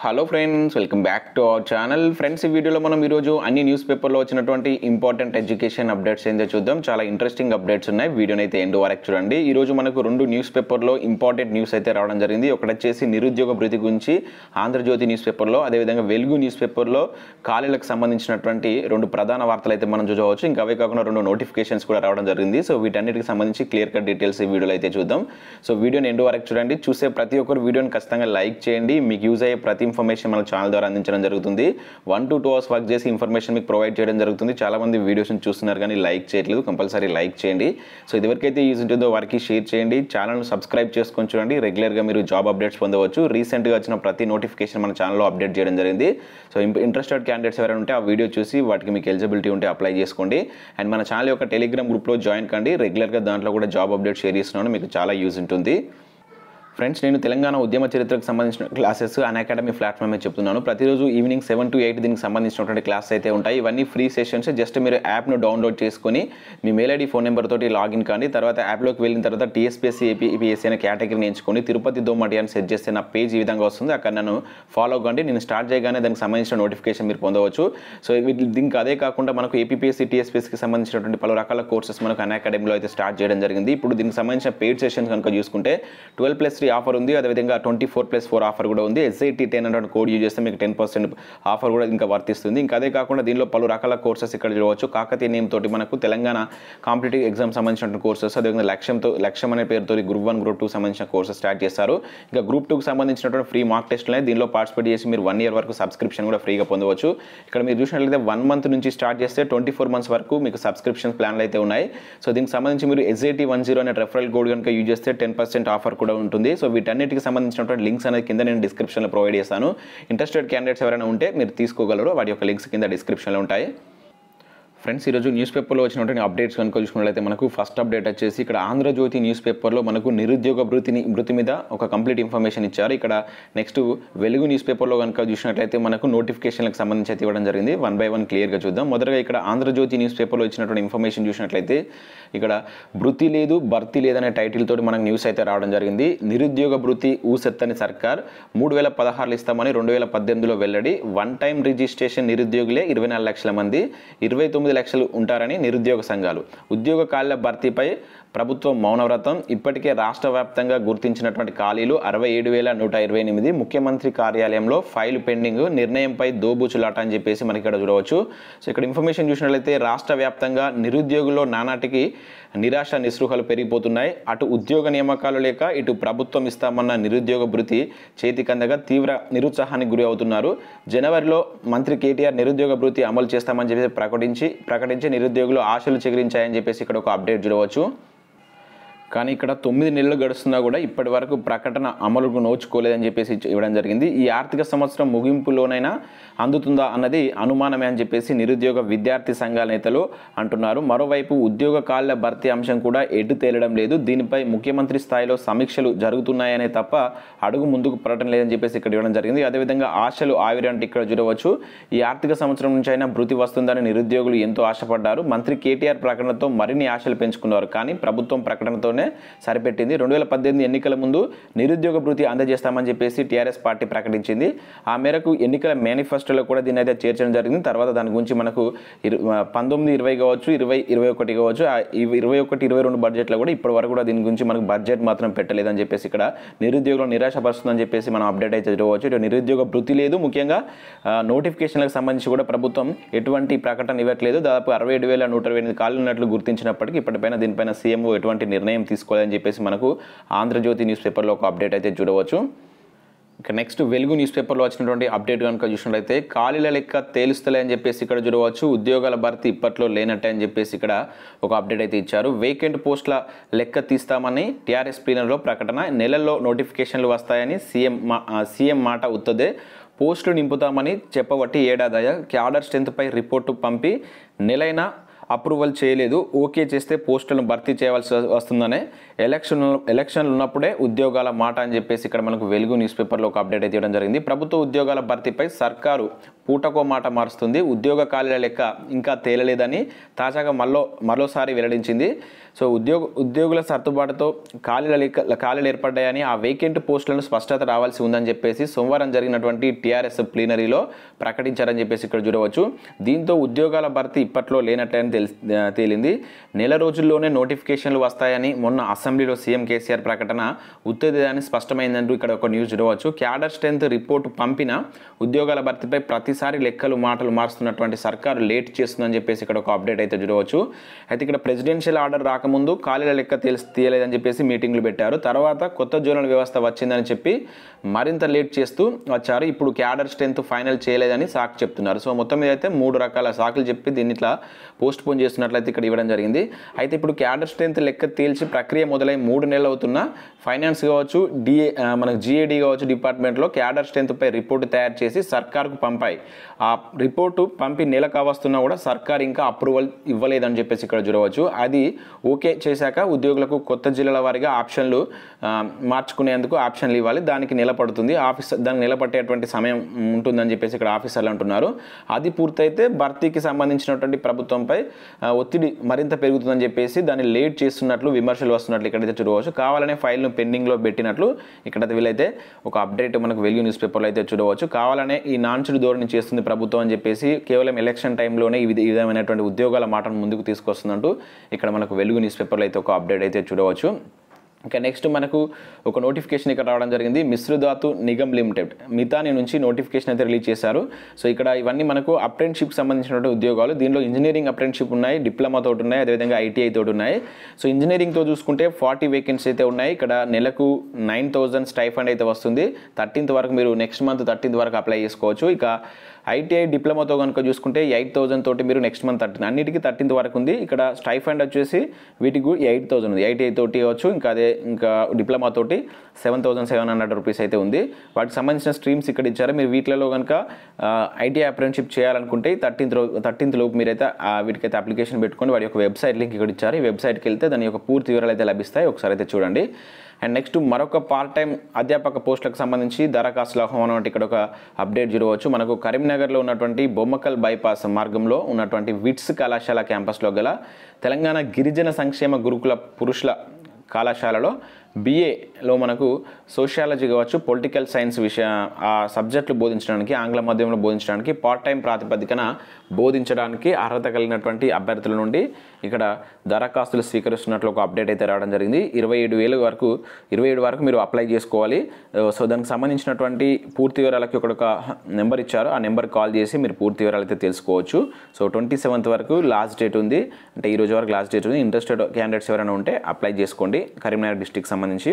hello friends welcome back to our channel friends ఈ వీడియోలో మనం ఈరోజు అన్ని న్యూస్ పేపర్లో వచ్చినటువంటి ఇంపార్టెంట్ ఎడ్యుకేషన్ అప్డేట్స్ ఏంటో చూద్దాం చాలా ఇంట్రెస్టింగ్ అప్డేట్స్ ఉన్నాయి వీడియోని అయితే ఎండ్ వరకు చూడండి ఈ రోజు మనకు రెండు న్యూస్ పేపర్లో ఇంపార్టెంట్ న్యూస్ అయితే రావడం జరిగింది ఒకటి వచ్చేసి నిరుద్యోగ భృతి గురించి ఆంధ్రజ్యోతి న్యూస్ పేపర్లో అదేవిధంగా వెలుగు న్యూస్ పేపర్లో ఖాళీలకు సంబంధించినటువంటి రెండు ప్రధాన వార్తలు అయితే మనం చూడవచ్చు ఇంకా అవే కాకుండా రెండు నోటిఫికేషన్స్ కూడా రావడం జరిగింది సో వీటన్నిటికి సంబంధించి క్లియర్ కట్ డీటెయిల్స్ ఈ వీడియోలో అయితే చూద్దాం సో వీడియోని ఎండ్ వరకు చూడండి చూసే ప్రతి ఒక్కరు వీడియోని ఖచ్చితంగా లైక్ చేయండి మీకు యూజ్ అయ్యే ప్రతి ఇన్ఫర్మేషన్ మన ఛానల్ ద్వారా అందించడం జరుగుతుంది one to two hours work చేసి ఇన్ఫర్మేషన్ మీకు ప్రొవైడ్ చేయడం జరుగుతుంది చాలా మంది వీడియోస్ని చూస్తున్నారు కానీ లైక్ చేయట్లేదు కంపల్సరీ లైక్ చేయండి సో ఇదివరకైతే యూజ్ ఉంటుందో వారికి షేర్ చేయండి ఛానల్ను సబ్స్క్రైబ్ చేసుకొని చూడండి రెగ్యులర్గా మీరు జాబ్ అప్డేట్స్ పొందవచ్చు రీసెంట్గా వచ్చిన ప్రతి నోటిఫికేషన్ మన ఛానల్లో అప్డేట్ చేయడం జరిగింది సో ఇంట్రెస్టెడ్ క్యాండిడేట్స్ ఎవరైనా ఉంటే ఆ వీడియో చూసి వాటికి మీకు ఎలిజిబిలిటీ ఉంటే అప్లై చేసుకోండి అండ్ మన ఛానల్ యొక్క టెలిగ్రామ్ గ్రూప్లో జాయిన్ కండి రెగ్యులర్గా దాంట్లో కూడా జాబ్ అప్డేట్ షేర్ చేస్తున్నాను మీకు చాలా యూజ్ ఉంటుంది ఫ్రెండ్స్ నేను తెలంగాణ ఉద్యమ చరిత్రకు సంబంధించిన క్లాసెస్ అన్ అకాడమీ ప్లాట్ఫామ్ మీద చెప్తున్నాను ప్రతిరోజు ఈవినింగ్ సెవెన్ టు ఎయిట్ దీనికి సంబంధించినటువంటి క్లాస్ అయితే ఉంటాయి ఇవన్నీ ఫ్రీ సెషన్స్ జస్ట్ మీరు యాప్ను డౌన్లోడ్ చేసుకొని మీ మెయిల్ ఐడి ఫోన్ నెంబర్ తోటి లాగిన్ కానీ తర్వాత యాప్లోకి వెళ్ళిన తర్వాత టీఎస్పీఎస్సీ ఏపీఎస్సీ అనే కేటగిరీని ఎంచుకొని తిరుపతి దోమటి అని సెట్ చేస్తే నా పేజ్ ఈ విధంగా వస్తుంది అక్కడ నన్ను ఫాలో కండి నేను స్టార్ట్ చేయగానే దానికి సంబంధించిన నోటిఫికేషన్ మీరు పొందవచ్చు సో వీటి- దీనికి అదే కాకుండా మనకు ఏపీఎస్సీ టీఎస్పీఎస్సీకి సంబంధించినటువంటి పలు రకాల కోర్సెస్ మనకు అన్ అకాడమీలో అయితే స్టార్ట్ చేయడం జరిగింది ఇప్పుడు దీనికి సంబంధించిన పెయిడ్ సెషన్స్ కనుక చూసుకుంటే ట్వెల్వ్ ప్లస్ త్రీ ఆఫర్ ఉంది అదేవిధంగా twenty four plus four offer కూడా ఉంది SIT ten hundred code use చేస్తే మీకు టెన్ పర్సెంట్ ఆఫర్ కూడా ఇంకా వర్తిస్తుంది ఇంకా అదే కాకుండా దీనిలో పలు రకాల కోర్సెస్ ఇక్కడ చూడవచ్చు కాకతీయ నేమ్ తోటి మనకు తెలంగాణ కాంపిటేటివ్ ఎగ్జామ్ సంబంధించిన కోర్సెస్ అదేవిధంగా లక్ష్యంతో లక్ష్యం అనే పేరుతో గ్రూప్ వన్ గ్రూప్ టూ సంబంధించిన కోర్సెస్ స్టార్ట్ చేస్తారు ఇంకా గ్రూప్ టూకి సంబంధించినటువంటి ఫ్రీ మార్క్ టెస్ట్లు దీనిలో పార్టిసిపేట్ చేసి మీరు వన్ ఇయర్ వరకు సబ్స్క్రిప్షన్ కూడా ఫ్రీగా పొందవచ్చు ఇక్కడ మీరు చూసినట్లయితే వన్ మంత్ నుంచి స్టార్ట్ చేస్తే ట్వంటీ ఫోర్ మంత్స్ వరకు మీకు సబ్స్క్రిప్షన్ ప్లాన్లు అయితే ఉన్నాయి సో దీనికి సంబంధించి మీరు ఎస్ఐటి వన్ జీరో అనే రెఫరల్ కోడ్ కనుక యూజ్ చేస్తే టెన్ పర్సెంట్ ఆఫర్ కూడా ఉంటుంది సో వీటన్నిటికి సంబంధించినటువంటి లింక్స్ అనేది కింద నేను డిస్క్రిప్షన్లో ప్రొవైడ్ చేస్తాను ఇంట్రెస్టెడ్ క్యాండిడేట్స్ ఎవరైనా ఉంటే మీరు తీసుకోగలరు వాటి యొక్క లింక్స్ కింద డిస్క్రిప్షన్లో ఉంటాయి ఫ్రెండ్స్ ఈరోజు న్యూస్ పేపర్లో వచ్చినటువంటి అప్డేట్స్ కనుక చూసుకున్నట్లయితే మనకు ఫస్ట్ అప్డేట్ వచ్చేసి ఇక్కడ ఆంధ్రజ్యోతి న్యూస్ పేపర్లో మనకు నిరుద్యోగ భృతిని భృతి మీద ఒక కంప్లీట్ ఇన్ఫర్మేషన్ ఇచ్చారు ఇక్కడ నెక్స్ట్ వెలుగు న్యూస్ పేపర్లో కనుక చూసినట్లయితే మనకు నోటిఫికేషన్లకు సంబంధించి అయితే ఇవ్వడం జరిగింది వన్ బై వన్ క్లియర్గా చూద్దాం మొదటగా ఇక్కడ ఆంధ్రజ్యోతి న్యూస్ పేపర్లో ఇచ్చినటువంటి ఇన్ఫర్మేషన్ చూసినట్లయితే ఇక్కడ భృతి లేదు భర్తీ లేదనే టైటిల్ తోటి మనకు న్యూస్ అయితే రావడం జరిగింది నిరుద్యోగ భృతి ఊసెత్తని సర్కార్ మూడు వేల పదహారులు ఇస్తామని రెండు వేల పద్దెనిమిదిలో వెల్లడి వన్ టైం రిజిస్ట్రేషన్ నిరుద్యోగులే ఇరవై నాలుగు లక్షల మంది ఇరవై తొమ్మిది లక్షలు ఉంటారని నిరుద్యోగ సంఘాలు ఉద్యోగ ఖాళీల భర్తీపై ప్రభుత్వం మౌనవ్రతం ఇప్పటికే రాష్ట్ర వ్యాప్తంగా గుర్తించినటువంటి ఖాళీలు అరవై ఏడు వేల నూట ఇరవై ఎనిమిది ముఖ్యమంత్రి కార్యాలయంలో ఫైల్ పెండింగ్ నిర్ణయంపై దోబూచులాట అని చెప్పేసి మనకి ఇక్కడ చూడవచ్చు సో ఇక్కడ ఇన్ఫర్మేషన్ చూసినట్లయితే రాష్ట్ర వ్యాప్తంగా నిరుద్యోగుల్లో నానాటికి నిరాశ నిస్పృహలు పెరిగిపోతున్నాయి అటు ఉద్యోగ నియామకాలు లేక ఇటు ప్రభుత్వం ఇస్తామన్న నిరుద్యోగ భృతి చేతికందగా తీవ్ర నిరుత్సాహానికి గురి అవుతున్నారు జనవరిలో మంత్రి కేటీఆర్ నిరుద్యోగ భృతి అమలు చేస్తామని చెప్పేసి ప్రకటించి ప్రకటించి నిరుద్యోగులు ఆశలు చిగురించాయని చెప్పేసి ఇక్కడ ఒక అప్డేట్ చూడవచ్చు కానీ ఇక్కడ తొమ్మిది నెలలు గడుస్తున్నా కూడా ఇప్పటి వరకు ప్రకటన అమలుకు నోచుకోలేదని చెప్పేసి ఇచ్చ- ఇవ్వడం జరిగింది ఈ ఆర్థిక సంవత్సరం ముగింపులోనైనా అందుతుందా అన్నది అనుమానమే అని చెప్పేసి నిరుద్యోగ విద్యార్థి సంఘాల నేతలు అంటున్నారు మరోవైపు ఉద్యోగ కాళ్ల భర్తీ అంశం కూడా ఎటు తేలడం లేదు దీనిపై ముఖ్యమంత్రి స్థాయిలో సమీక్షలు జరుగుతున్నాయనే తప్ప అడుగు ముందుకు పడటం లేదని చెప్పేసి ఇక్కడ ఇవ్వడం జరిగింది అదేవిధంగా ఆశలు ఆవిరి అంటే ఇక్కడ చూడవచ్చు ఈ ఆర్థిక సంవత్సరం నుంచి అయినా భృతి వస్తుందని నిరుద్యోగులు ఎంతో ఆశపడ్డారు మంత్రి కేటీఆర్ ప్రకటనతో మరిన్ని ఆశలు పెంచుకున్నారు కానీ ప్రభుత్వం ప్రకటనతోనే సరిపెట్టింది రెండు వేల పద్దెనిమిది ఎన్నికల ముందు నిరుద్యోగ భృతి అందజేస్తామని చెప్పేసి టీఆర్ఎస్ పార్టీ ప్రకటించింది ఆ మేరకు ఎన్నికల మేనిఫెస్టోలో కూడా దీన్ని అయితే చేర్చడం జరిగింది తర్వాత దాని గురించి మనకు ఇరు పంతొమ్మిది ఇరవై కావచ్చు ఇరవై ఇరవై ఒకటి కావచ్చు ఆ ఇవి- ఇరవై ఒకటి ఇరవై రెండు బడ్జెట్లో కూడా ఇప్పటి వరకు కూడా దీని గురించి మనకు బడ్జెట్ మాత్రం పెట్టలేదని చెప్పేసి ఇక్కడ నిరుద్యోగులు నిరాశపరుస్తుందని చెప్పేసి మనం అప్డేట్ అయితే చూడవచ్చు ఇటు నిరుద్యోగ భృతి లేదు ముఖ్యంగా ఆ, నోటిఫికేషన్లకు సంబంధించి కూడా ప్రభుత్వం ఎటువంటి ప్రకటన ఇవ్వట్లేదు దాదాపు అరవై ఏడు వేల నూట ఇరవై ఎనిమిది కాళ్ళు ఉన్నట్లు గుర్తించినప్పటికీ ఇప్పటిపైన దీనిపైన సీఎంఓ ఎటువంటి నిర్ణయం తీసుకోవాలని చెప్పేసి మనకు ఆంధ్రజ్యోతి న్యూస్ పేపర్లో ఒక అప్డేట్ అయితే చూడవచ్చు ఇక నెక్స్ట్ వెలుగు న్యూస్ పేపర్లో వచ్చినటువంటి అప్డేట్ కనుక చూసినట్లయితే ఖాళీల లెక్క తేలుస్తలే అని చెప్పేసి ఇక్కడ చూడవచ్చు ఉద్యోగాల భర్తీ ఇప్పట్లో లేనట్టే అని చెప్పేసి ఇక్కడ ఒక అప్డేట్ అయితే ఇచ్చారు వేకెంట్ పోస్టుల లెక్క తీస్తామని టీఆర్ఎస్ ప్లీనర్లో ప్రకటన నెలల్లో నోటిఫికేషన్లు వస్తాయని సీఎం మా ఆ, సీఎం మాట ఉత్తదే పోస్టులు నింపుతామని చెప్పబట్టి ఏడాదయ క్యాడర్ స్ట్రెంత్పై రిపోర్టు పంపి నెలైన అప్రూవల్ చేయలేదు ఓకే చేస్తే పోస్టులను భర్తీ చేయవలసి వస్తుందనే ఎలక్షన్ ఎలక్షన్లు ఉన్నప్పుడే ఉద్యోగాల మాట అని చెప్పేసి ఇక్కడ మనకు వెలుగు న్యూస్ పేపర్లో ఒక అప్డేట్ అయితే ఇవ్వడం జరిగింది ప్రభుత్వ ఉద్యోగాల భర్తీపై సర్కారు పూటకో మాట మారుస్తుంది ఉద్యోగ ఖాళీల లెక్క ఇంకా తేలలేదని తాజాగా మరో మరోసారి వెల్లడించింది సో ఉద్యోగ ఉద్యోగుల సర్దుబాటుతో ఖాళీల లెక్క ఖాళీలు ఏర్పడ్డాయని ఆ వేకెంట్ పోస్టులను స్పష్టత రావాల్సి ఉందని చెప్పేసి సోమవారం జరిగినటువంటి టీఆర్ఎస్ ప్లీనరీలో ప్రకటించారని చెప్పేసి ఇక్కడ చూడవచ్చు దీంతో ఉద్యోగాల భర్తీ ఇప్పట్లో లేనట్లని తెలి తేలింది నెల రోజుల్లోనే నోటిఫికేషన్లు వస్తాయని మొన్న అసెంబ్లీలో సీఎం కేసీఆర్ ప్రకటన ఉత్తేజాన్ని స్పష్టమైందంటూ ఇక్కడ ఒక న్యూస్ చూడవచ్చు క్యాడర్ స్ట్రెంత్ రిపోర్టు పంపిన ఉద్యోగాల భర్తీపై ప్రతిసారి లెక్కలు మాటలు మారుస్తున్నటువంటి సర్కారు లేట్ చేస్తుందని చెప్పేసి ఇక్కడ ఒక అప్డేట్ అయితే చూడవచ్చు అయితే ఇక్కడ ప్రెసిడెన్షియల్ ఆర్డర్ రాకముందు ఖాళీల లెక్క తెలిసి తీయలేదని చెప్పేసి మీటింగ్లు పెట్టారు తర్వాత కొత్త జోనల్ వ్యవస్థ వచ్చిందని చెప్పి మరింత లేట్ చేస్తూ వచ్చారు ఇప్పుడు క్యాడర్ స్ట్రెంత్ ఫైనల్ చేయలేదని సాకు చెప్తున్నారు సో మొత్తం మీద అయితే మూడు రకాల సాకులు చెప్పి దీన్ని ఇట్లా పోస్ట్ పోన్ చేస్తున్నట్లయితే ఇక్కడ ఇవ్వడం జరిగింది అయితే ఇప్పుడు క్యాడర్ స్ట్రెంత్ లెక్క తేల్చి ప్రక్రియ మొదలై మూడు నెలలు అవుతున్నా ఫైనాన్స్ కావచ్చు డిఏ ఆ, మనకు జిఏడి కావచ్చు డిపార్ట్మెంట్లో క్యాడర్ స్ట్రెంత్పై రిపోర్టు తయారు చేసి సర్కార్కు పంపాయి ఆ రిపోర్టు పంపి నెల కావస్తున్నా కూడా సర్కార్ ఇంకా అప్రూవల్ ఇవ్వలేదని చెప్పేసి ఇక్కడ చూడవచ్చు అది ఓకే చేశాక ఉద్యోగులకు కొత్త జిల్లాల వారీగా ఆప్షన్లు ఆ, మార్చుకునేందుకు ఆప్షన్లు ఇవ్వాలి దానికి నిలబడుతుంది ఆఫీసర్ దానికి నిలబట్టేటువంటి సమయం ఉంటుందని చెప్పేసి ఇక్కడ ఆఫీసర్లు అంటున్నారు అది పూర్తయితే భర్తీకి సంబంధించినటువంటి ప్రభుత్వంపై ఆ, ఒత్తిడి మరింత పెరుగుతుందని చెప్పేసి దాన్ని లేట్ చేస్తున్నట్లు విమర్శలు వస్తున్నట్లు ఇక్కడైతే చూడవచ్చు కావాలనే ఫైల్ను పెండింగ్లో పెట్టినట్లు ఇక్కడ వీళ్ళైతే ఒక అప్డేట్ మనకు వెలుగు న్యూస్ పేపర్లో అయితే చూడవచ్చు కావాలనే ఈ నాన్చుడు ధోరణి చేస్తుంది ప్రభుత్వం అని చెప్పేసి కేవలం ఎలక్షన్ టైంలోనే ఈ విధ- ఈ విధమైనటువంటి ఉద్యోగాల మాటను ముందుకు తీసుకొస్తుందంటూ ఇక్కడ మనకు వెలుగు న్యూస్ పేపర్లో అయితే ఒక అప్డేట్ అయితే చూడవచ్చు ఇంకా నెక్స్ట్ మనకు ఒక నోటిఫికేషన్ ఇక్కడ రావడం జరిగింది మిశ్రుధాతు నిగమ్ లిమిటెడ్ మితాని నుంచి నోటిఫికేషన్ అయితే రిలీజ్ చేశారు సో ఇక్కడ ఇవన్నీ మనకు అప్రెంటిషిప్ సంబంధించినటువంటి ఉద్యోగాలు దీనిలో ఇంజనీరింగ్ అప్రెంటిషిప్ ఉన్నాయి డిప్లొమా తోటి ఉన్నాయి అదేవిధంగా ఐటీఐ తోటి ఉన్నాయి సో ఇంజనీరింగ్తో చూసుకుంటే ఫార్టీ వేకెన్సీ అయితే ఉన్నాయి ఇక్కడ నెలకు నైన్ థౌజండ్ స్టైఫండ్ అయితే వస్తుంది థర్టీన్త్ వరకు మీరు నెక్స్ట్ మంత్ థర్టీన్త్ వరకు అప్లై చేసుకోవచ్చు ఇక ఐటీఐ డిప్లొమాతో కనుక చూసుకుంటే ఎయిట్ థౌసండ్ తోటి మీరు నెక్స్ట్ మంత్ థర్టీన్ అన్నిటికీ థర్టీన్త్ వరకు ఉంది ఇక్కడ స్టైఫండ్ వచ్చేసి వీటికి ఎయిట్ థౌసండ్ ఉంది ఐటీఐ తోటి కావచ్చు ఇంకా అదే ఇంకా డిప్లొమా తోటి seven thousand seven hundred rupees అయితే ఉంది వాటికి సంబంధించిన స్ట్రీమ్స్ ఇక్కడ ఇచ్చారు మీరు వీటిలో కనుక ఐటీఐ అప్రెంటిషిప్ చేయాలనుకుంటే థర్టీన్త్ రో థర్టీన్త్ లోపు మీరైతే ఆ వీటికైతే అప్లికేషన్ పెట్టుకొని వాడి యొక్క వెబ్సైట్ లింక్ ఇక్కడ ఇచ్చారు ఈ వెబ్సైట్కి వెళ్తే దాని యొక్క పూర్తి వివరాలు అయితే లభిస్తాయి ఒకసారి అయితే చూడండి అండ్ నెక్స్ట్ మరొక పార్ట్ టైం అధ్యాపక పోస్టులకు సంబంధించి దరఖాస్తుల ఆహ్వానం అంటే ఇక్కడ ఒక అప్డేట్ చూడవచ్చు మనకు కరీంనగర్లో ఉన్నటువంటి బొమ్మకల్ బైపాస్ మార్గంలో ఉన్నటువంటి విట్స్ కళాశాల క్యాంపస్లో గల తెలంగాణ గిరిజన సంక్షేమ గురుకుల పురుషుల కళాశాలలో బీఏలో మనకు సోషియాలజీ కావచ్చు పొలిటికల్ సైన్స్ విషయ ఆ సబ్జెక్టులు బోధించడానికి ఆంగ్ల మాధ్యమంలో బోధించడానికి పార్ట్ టైం ప్రాతిపదికన బోధించడానికి అర్హత కలిగినటువంటి అభ్యర్థుల నుండి ఇక్కడ దరఖాస్తులు స్వీకరిస్తున్నట్లు ఒక అప్డేట్ అయితే రావడం జరిగింది ఇరవై ఏడు వేల వరకు ఇరవై ఏడు వరకు మీరు అప్లై చేసుకోవాలి సో దానికి సంబంధించినటువంటి పూర్తి వివరాలకి ఇక్కడ ఒక నెంబర్ ఇచ్చారు ఆ నెంబర్ కాల్ చేసి మీరు పూర్తి వివరాలు అయితే తెలుసుకోవచ్చు సో ట్వంటీ సెవెంత్ వరకు లాస్ట్ డేట్ ఉంది అంటే ఈ రోజు వరకు లాస్ట్ డేట్ ఉంది ఇంట్రెస్టెడ్ క్యాండిడేట్స్ ఎవరైనా ఉంటే అప్లై చేసుకోండి కరీంనగర్ డిస్టిక్ సంబంధించి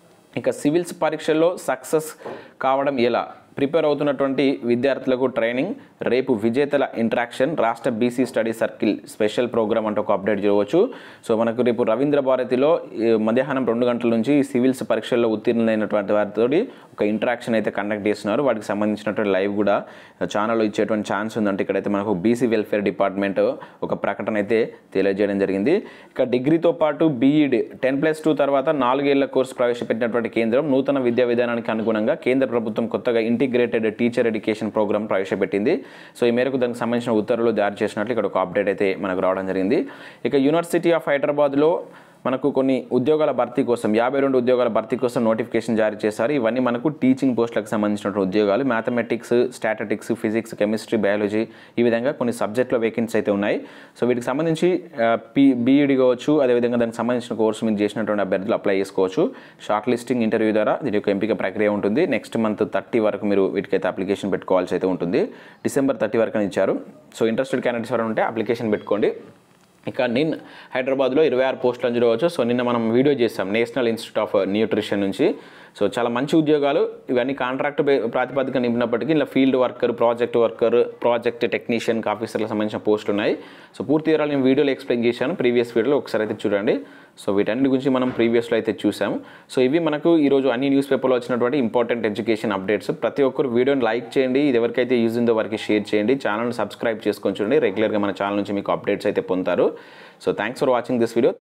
ఇక సివిల్స్ పరీక్షల్లో సక్సెస్ కావడం ఎలా ప్రిపేర్ అవుతున్నటువంటి విద్యార్థులకు ట్రైనింగ్ రేపు విజేతల ఇంట్రాక్షన్ రాష్ట్ర BC study circle special program అంటే ఒక అప్డేట్ చేయవచ్చు సో మనకు రేపు రవీంద్ర భారతిలో ఈ మధ్యాహ్నం రెండు గంటల నుంచి ఈ సివిల్స్ పరీక్షల్లో ఉత్తీర్ణులైనటువంటి వారితో ఒక ఇంట్రాక్షన్ అయితే కండక్ట్ చేస్తున్నారు వాటికి సంబంధించినటువంటి లైవ్ కూడా ఛానల్లో ఇచ్చేటువంటి ఛాన్స్ ఉందంటే ఇక్కడైతే మనకు బీసీ వెల్ఫేర్ డిపార్ట్మెంట్ ఒక ప్రకటన అయితే తెలియజేయడం జరిగింది ఇక డిగ్రీతో పాటు బీఈడి టెన్ ప్లస్ టూ తర్వాత నాలుగేళ్ల కోర్సు ప్రవేశపెట్టినటువంటి కేంద్రం నూతన విద్యా విధానానికి అనుగుణంగా కేంద్ర ప్రభుత్వం కొత్తగా ఇంటిగ్రేటెడ్ టీచర్ ఎడ్యుకేషన్ ప్రోగ్రామ్ ప్రవేశపెట్టింది సో ఈ మేరకు దానికి సంబంధించిన ఉత్తర్వులు జారీ చేసినట్లు ఇక్కడ ఒక అప్డేట్ అయితే మనకు రావడం జరిగింది ఇక యూనివర్సిటీ ఆఫ్ హైదరాబాద్లో మనకు కొన్ని ఉద్యోగాల భర్తీ కోసం యాభై రెండు ఉద్యోగాల భర్తీ కోసం నోటిఫికేషన్ జారీ చేశారు ఇవన్నీ మనకు టీచింగ్ పోస్టులకు సంబంధించిన ఉద్యోగాలు mathematics statistics physics chemistry biology ఈ విధంగా కొన్ని సబ్జెక్టులో వేకెన్సీ అయితే ఉన్నాయి సో వీటికి సంబంధించి పీ బీఈడి కావచ్చు అదేవిధంగా దానికి సంబంధించిన కోర్సు మీరు చేసినటువంటి అభ్యర్థులు అప్లై చేసుకోవచ్చు షార్ట్ లిస్టింగ్ ఇంటర్వ్యూ ద్వారా దీని యొక్క ఎంపిక ప్రక్రియ ఉంటుంది నెక్స్ట్ మంత్ థర్టీ వరకు మీరు వీటికైతే అప్లికేషన్ పెట్టుకోవాల్సి అయితే ఉంటుంది డిసెంబర్ థర్టీ వరకు అని ఇచ్చారు సో ఇంట్రెస్టెడ్ క్యాండిడేట్స్ ఎవరైనా ఉంటే అప్లికేషన్ పెట్టుకోండి ఇక నిన్ హైదరాబాద్లో ఇరవై ఆరు పోస్టులను చూడవచ్చు సో నిన్న మనం వీడియో చేసాం నేషనల్ ఇన్స్టిట్యూట్ ఆఫ్ న్యూట్రిషన్ నుంచి సో చాలా మంచి ఉద్యోగాలు ఇవన్నీ కాంట్రాక్ట్ బే- ప్రాతిపదిక నింపినప్పటికీ ఇలా field worker project worker project technician ఆఫీసర్లకు సంబంధించిన పోస్టులు ఉన్నాయి సో పూర్తి వివరాలు నేను వీడియోలో ఎక్స్ప్లెయిన్ చేశాను ప్రీవియస్ వీడియోలో ఒకసారి అయితే చూడండి సో వీటన్నిటి గురించి మనం ప్రీవియస్లో అయితే చూసాము సో ఇవి మనకు ఈరోజు అన్ని న్యూస్ పేపర్లో వచ్చినటువంటి ఇంపార్టెంట్ ఎడ్యుకేషన్ అప్డేట్స్ ప్రతి ఒక్కరు వీడియోని లైక్ చేయండి ఇది ఎవరికైతే యూజ్ ఉందో వారికి షేర్ చేయండి ఛానల్ని సబ్స్క్రైబ్ చేసుకొని చూడండి రెగ్యులర్గా మన ఛానల్ నుంచి మీకు అప్డేట్స్ అయితే పొందుతారు so thanks for watching this video